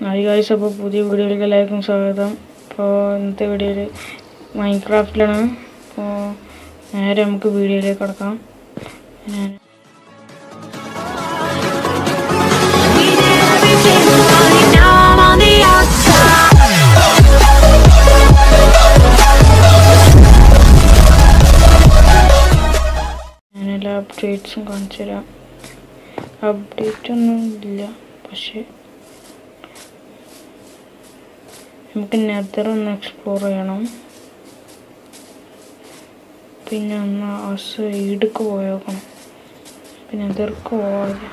Hi guys അപ്പോൾ പുതിയ വീഡിയോയിലേക്ക് എല്ലാവർക്കും സ്വാഗതം അപ്പോൾ ഇന്നത്തെ വീഡിയോയിൽ മൈൻക്രാഫ്റ്റിലാണ് അപ്പോൾ നേരെ നമുക്ക് വീഡിയോയിലേക്ക് കടക്കാം ഞാൻ We did everything right now I'm on the outside. ഞാൻ എല്ലാ അപ്ഡേറ്റ്സും കാണിച്ചു തരാം അപ്ഡേറ്റ് ഒന്നും ഇല്ല പക്ഷേ നമുക്ക് നെതർ ഒന്ന് എക്സ്പ്ലോർ ചെയ്യണം പിന്നെ ഒന്ന് ആ സൈഡിക്ക് പോയേക്കണം പിന്നെ നെതർക്ക് പോവാതെ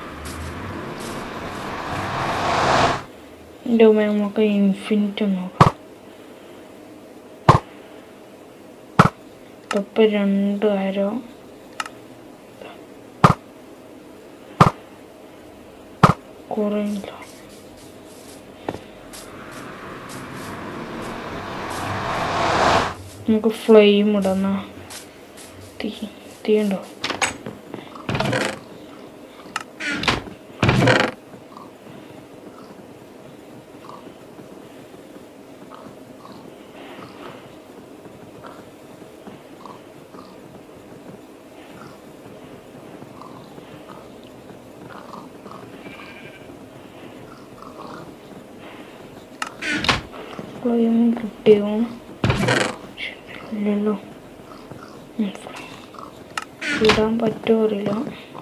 എൻ്റെ ഉമ്മ നമുക്ക് ഇൻഫിനിറ്റ് നോക്കാം ഇപ്പം രണ്ട് ആരോ കുറയില്ല നമുക്ക് ഫ്ലെയിം ഇടന്ന തീ തീ ഉണ്ടോ ഫ്ലെയിം കിട്ടിയോ ഇല്ലല്ലോ ഉം, flame. ഇടാൻ പറ്റുമോ അറിയില്ല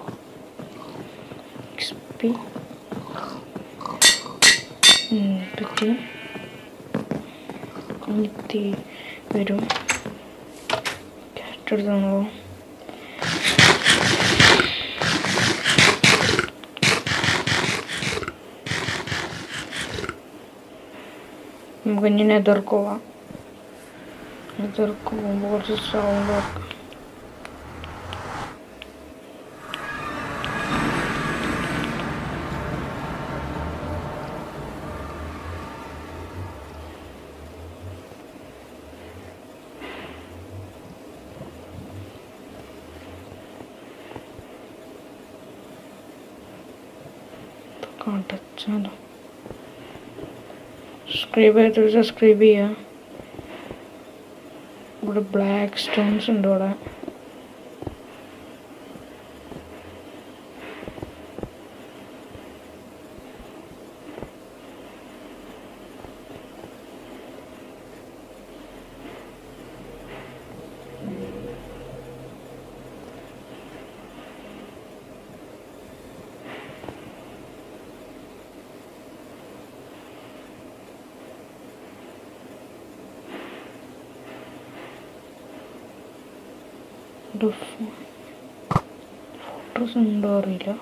XP. ഉം, പറ്റി എത്തി വരും ക്യാരറ്റ് എടുത്താണോ നമുക്ക് ഇനി നെതർക്ക് പോവാം നെതർക്ക് പോകുമ്പോൾ കുറച്ച് സൗണ്ട് വെക്കാം കടച്ചാലോ സബ്സ്ക്രൈബ് ചെയ്തിട്ട് സബ്സ്ക്രൈബ് ചെയ്യുക ഇവിടെ ബ്ലാക്ക് സ്റ്റോൺസ് ഉണ്ട് ഇവിടെ ഫോട്ടോസ് ഉണ്ടോ അറിയില്ല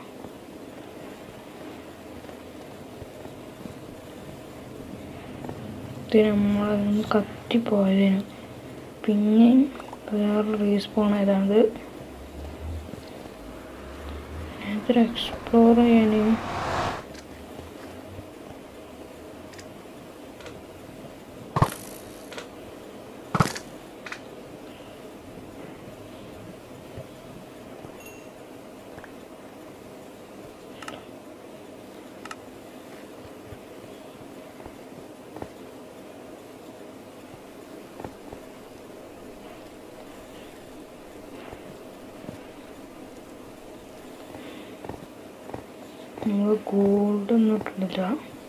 ഇത് നമ്മളൊന്ന് കത്തിപ്പോയതിന് പിന്നെയും വേറെ റീസ്പോൺ ആയതാണ് ഇതൊരു എക്സ്പ്ലോർ ചെയ്യാൻ നമ്മൾ ഗോൾഡ് ഒന്നും ഇട്ടില്ല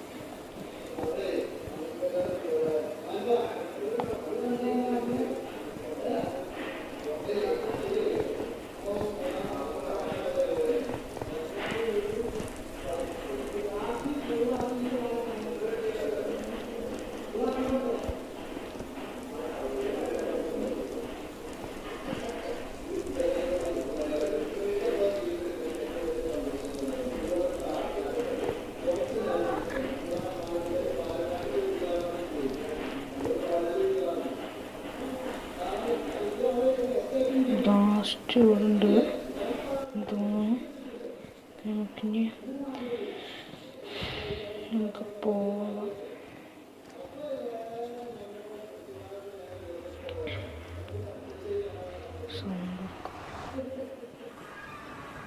ലാസ്റ്റ് ഇവിടെ ഉണ്ട് തോന്നുന്നു നമുക്കിനി നമുക്ക് പോവാം സൗണ്ട്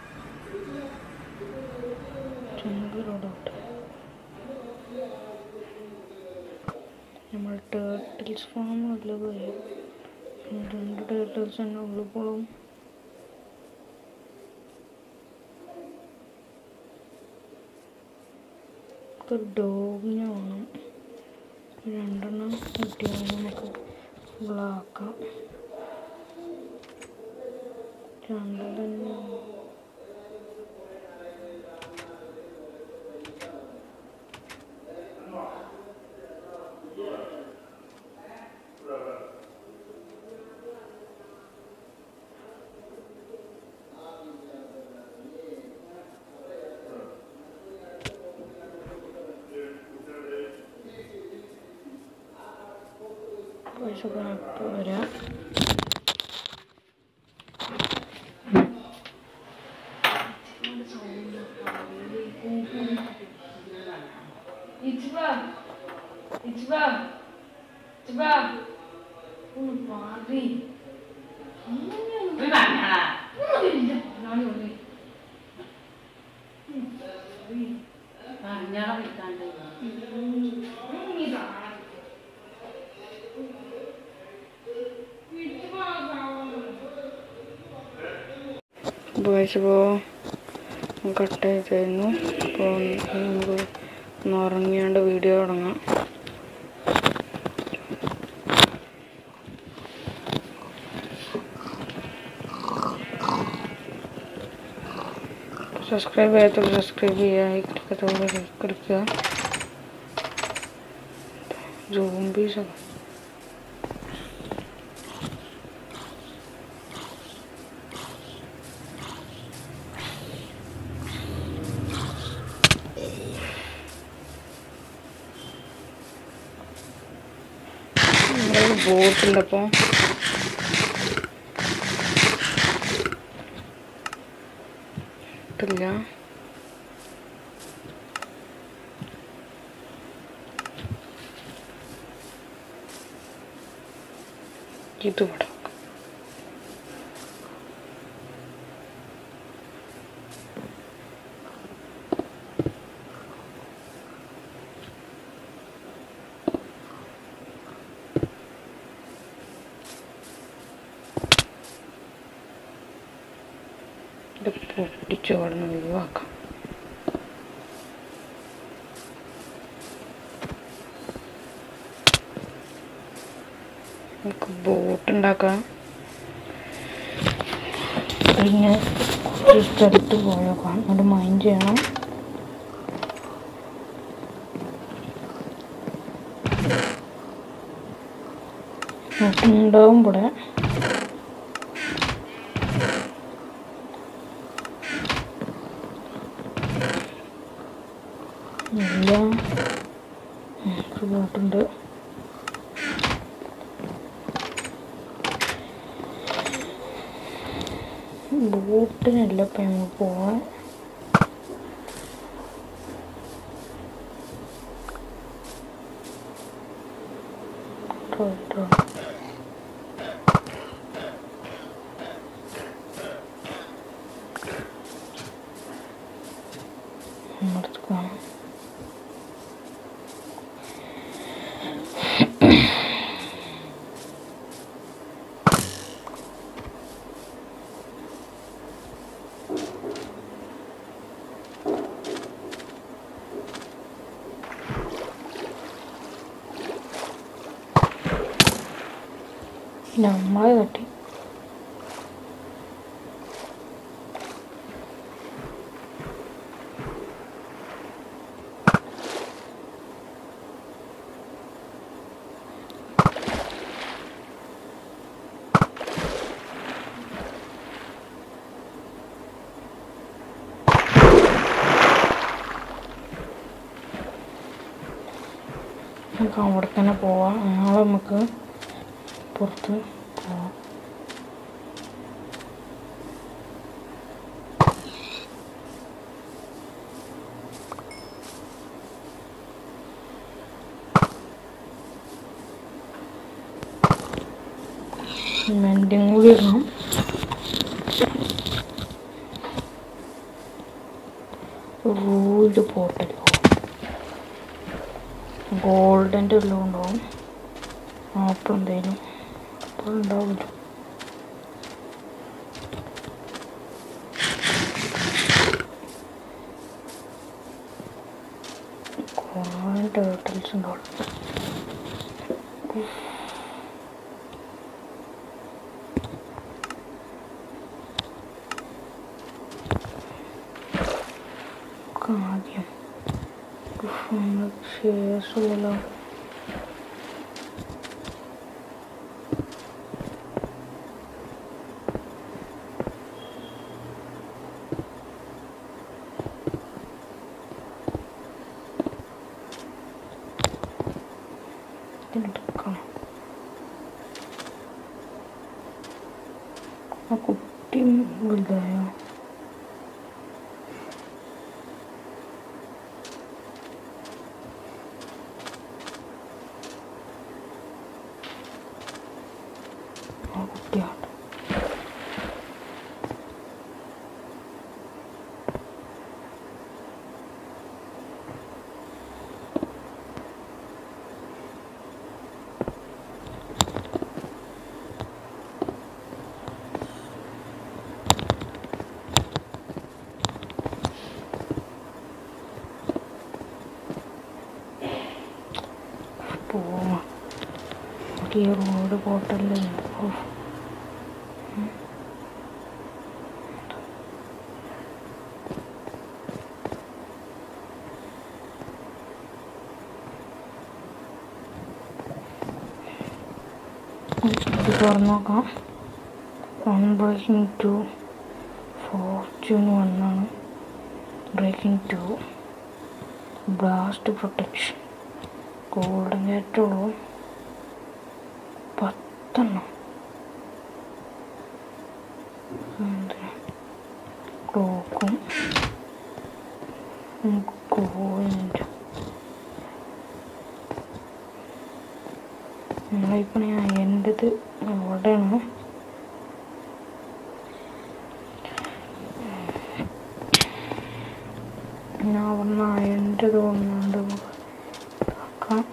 ചെമ്പ് റോഡോട്ട് നമ്മൾ ടേർട്ടിൽസ് ഫാം ഉള്ളിൽ പോയി രണ്ട് ടേർട്ടിൽസ് തന്നെ ഉള്ളിൽ പോകും ഒരു ഡോഗിനെ വേണം രണ്ടെണ്ണം കിട്ടിയാൽ നമുക്ക് ഫുള്ളാക്കാം രണ്ട് തന്നെ പൈസ കണക്ക് വരാം ബോയ്സിപ്പോൾ കട്ട് ചെയ്തിരുന്നു അപ്പോൾ നമുക്ക് ഒന്ന് ഉറങ്ങിയാണ്ട് വീഡിയോ തുടങ്ങാം സബ്സ്ക്രൈബ് ചെയ്യാത്തവർ സബ്സ്ക്രൈബ് ചെയ്യുക ലൈക്ക് എടുക്കുക ജോംബീസ് ഒക്കെ ബോട്ടുണ്ട് അപ്പോൾ ഇട്ടില്ല ഇത് ഇവിടെ ഇത് പൊട്ടിച്ച് കടന്ന് ഒഴിവാക്കാം നമുക്ക് ബോട്ട് ഉണ്ടാക്കാം പിന്നെ ഒരു സ്ഥലത്ത് പോയേക്കാം അത് മൈൻഡ് ചെയ്യണം ഉണ്ടാവും ഇവിടെ ഇല്ല ഒരു ബോട്ടുണ്ട് ബോട്ടിനല്ല ഇപ്പം ഞങ്ങൾ പോവാൻ കേട്ടോ നമ്മുടെ കാണാം നമ്മളെ തട്ടി നമുക്ക് അവിടെ തന്നെ പോവാം നാളെ നമുക്ക് പുറത്ത് പോവാം മെൻഡിങ് കൂടി ഇടണം റൂൾഡ് പോട്ടല്ലോ ഗോൾഡൻ്റെ ഉള്ളിൽ കൊണ്ടുപോകും ആപ്പ് എന്തേലും അപ്പോൾ ഉണ്ടാവില്ല കുറേ ടേർട്ടിൽസ് ഉണ്ടാവും ആദ്യം ശേഷമല്ലോ എടുക്കണം ആ കുട്ടി വലുതായോ ആ കുട്ടിയാണ് പോവാ ഈ റോഡ് പോട്ടല്ലേ ഓ ഇത് തുറന്ന് നോക്കാം വൺ ബ്രേക്കിംഗ് ടു ഫോർച്യൂൺ വണ്ണാണ് breaking two blast protection golden കയറ്റുള്ളൂ പത്തെണ്ണം ക്ലോക്കും കോയിൻ്റെ നമ്മളിപ്പോൾ ഞാൻ എൻ്റെത് എവിടെയാണ് ഞാൻ അവിടുന്ന് എൻ്റെത് കൊണ്ടുണ്ട് നോക്കാം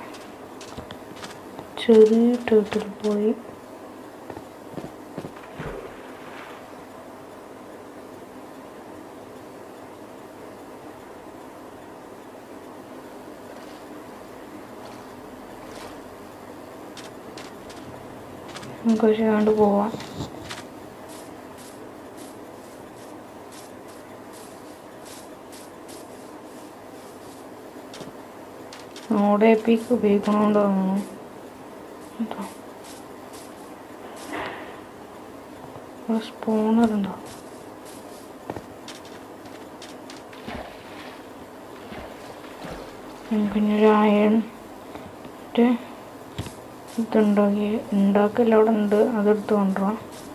ചെറിയ ടേട്ടിൽ പോയി നമുക്ക് ചെയ്യാണ്ട് പോവാം നോഡ് എപ്പിക്ക് ഉപയോഗിക്കണോണ്ട് തോന്നുന്നു കേട്ടോ സ്പൂണർ ഉണ്ടോ പിന്നെ ഒരു അയൺ മറ്റേ ഇതുണ്ടാക്കി ഉണ്ടാക്കല്ല അവിടെ ഉണ്ട് അതെടുത്ത് കൊണ്ടുവരാം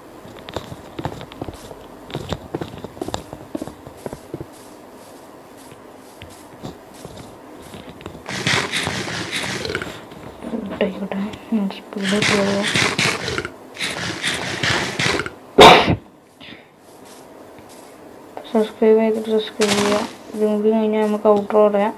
ആയിക്കോട്ടെ സ്പീഡിൽ പോവാം സബ്സ്ക്രൈബ് ചെയ്തിട്ട് സബ്സ്ക്രൈബ് ചെയ്യുക ഇതും കൂടി കഴിഞ്ഞാൽ നമുക്ക് ഔട്ടർ പറയാം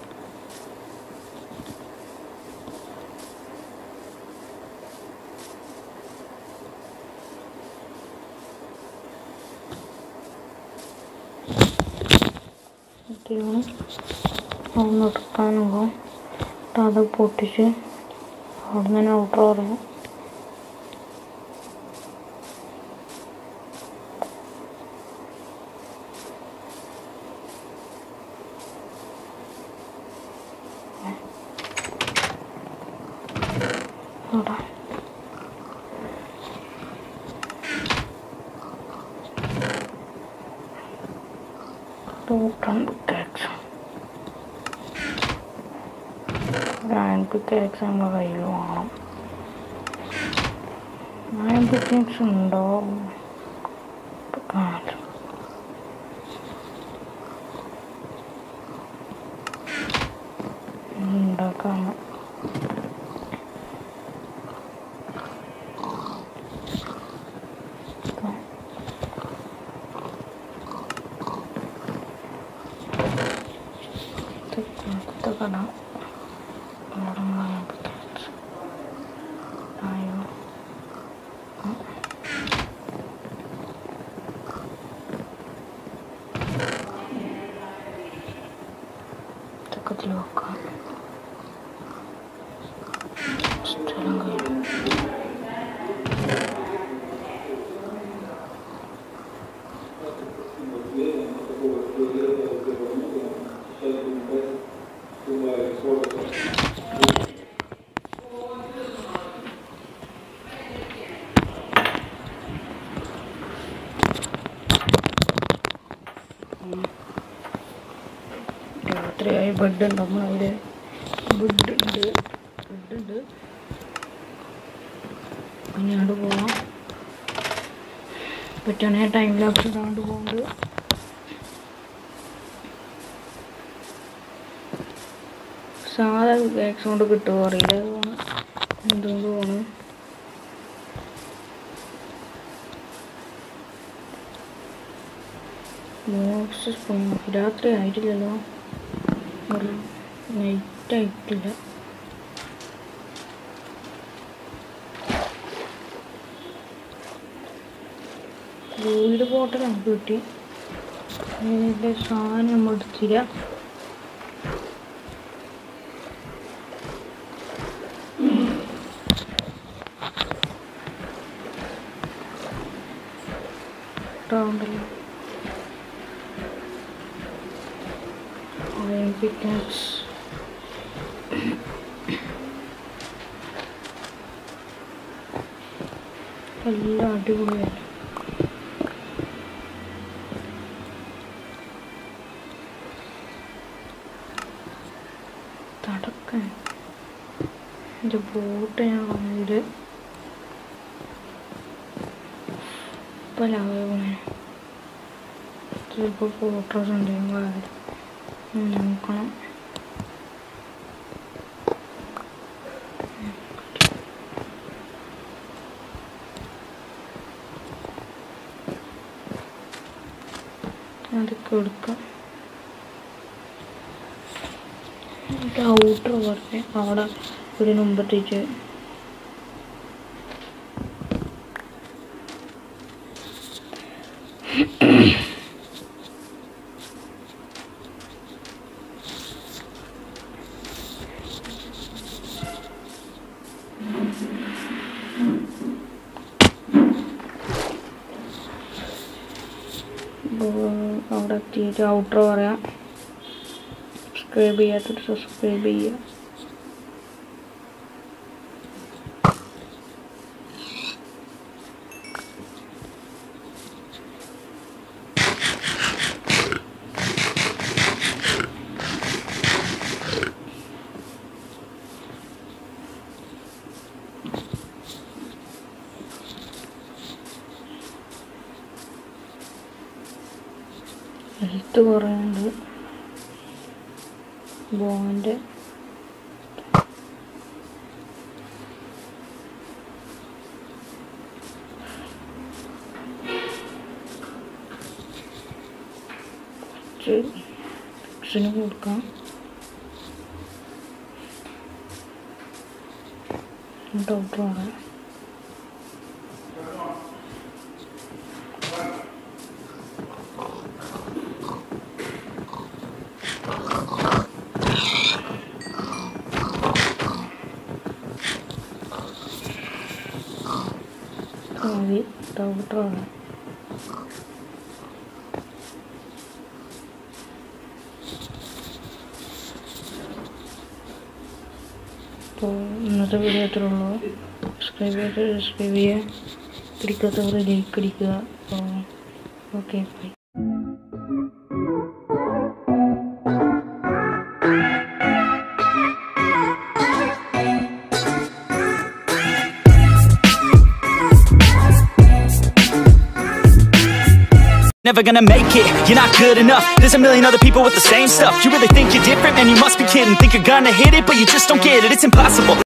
ഒന്ന് എടുക്കാനുള്ളൂ അത് പൊട്ടിച്ച് അവിടെ നിന്ന് ഔട്ടർ പറയാം അവിടെ ടൂട്ടൺ പിക്കാക്സ് അയൺ പിക്കാക്സ് നമ്മുടെ കയ്യിൽ വേണം അയൺ പിക്കാക്സ് ഉണ്ടോ ഇപ്പൊ കാണാം ഉണ്ടാക്കാം കട അവിടെ പൊക്കത്തിൽ വെക്കാം സ്ഥലം കഴിഞ്ഞു രാത്രിയായി ബെഡ് ഉണ്ട് നമ്മളതിൽ ബെഡ് ഉണ്ട് ബെഡ് ഉണ്ട് അങ്ങോട്ട് പോവാം പറ്റുകയാണെങ്കിൽ ടൈം ലാപ്സ് ഇടാണ്ട് പോകുന്നുണ്ട് സാധാ ബാക്സ് കൊണ്ട് കിട്ടുമോ അറിയില്ല പോണ് എന്തുകൊണ്ട് പോണ് ബോക്സ് സ്പൂൺ രാത്രി ആയിട്ടില്ലല്ലോ ഒരു നൈറ്റ് ആയിട്ടില്ല വീട് പോട്ടെ നമുക്ക് കിട്ടി ഇതിൻ്റെ സാധനം നമ്മൾ എടുത്തില്ല ഉണ്ടല്ലോ Olympics. എല്ലാം അടിപൊളിയാണ് തടക്കാൻ എൻ്റെ ബോട്ട് ഞാൻ വന്നതിൽ ഇപ്പം ലാഭമാണ് ചിലപ്പോൾ ഫോട്ടോസ് ഉണ്ടെങ്കിൽ അതിൽ നോക്കണം അതൊക്കെ എടുക്കാം ഔട്ടർ പറഞ്ഞ് അവിടെ ഒരു മുമ്പത്തേക്ക് അപ്പോൾ അവിടെ എത്തിയിട്ട് ഔട്ടർ പറയാം സബ്സ്ക്രൈബ് ചെയ്യാത്തവർ സബ്സ്ക്രൈബ് ചെയ്യുക ഹെൽത്ത് കുറയുന്നുണ്ട് ബോൻ്റെ കുറച്ച് ഫിക്സിന് കൊടുക്കാം ഡോക്ടറാണ് മതി ഡോക്ടറാണ് അപ്പോൾ ഇന്നത്തെ വീഡിയോ അത്രേ ഉള്ളൂ സബ്സ്ക്രൈബ് ചെയ്ത് സബ്സ്ക്രൈബ് ചെയ്യുക പിടിക്കാത്തവർ ലൈക്ക് അടിക്കുക അപ്പോൾ okay bye Never gonna make it, you're not good enough There's a million other people with the same stuff You really think you're different? Man, you must be kidding Think you're gonna hit it, but you just don't get it It's impossible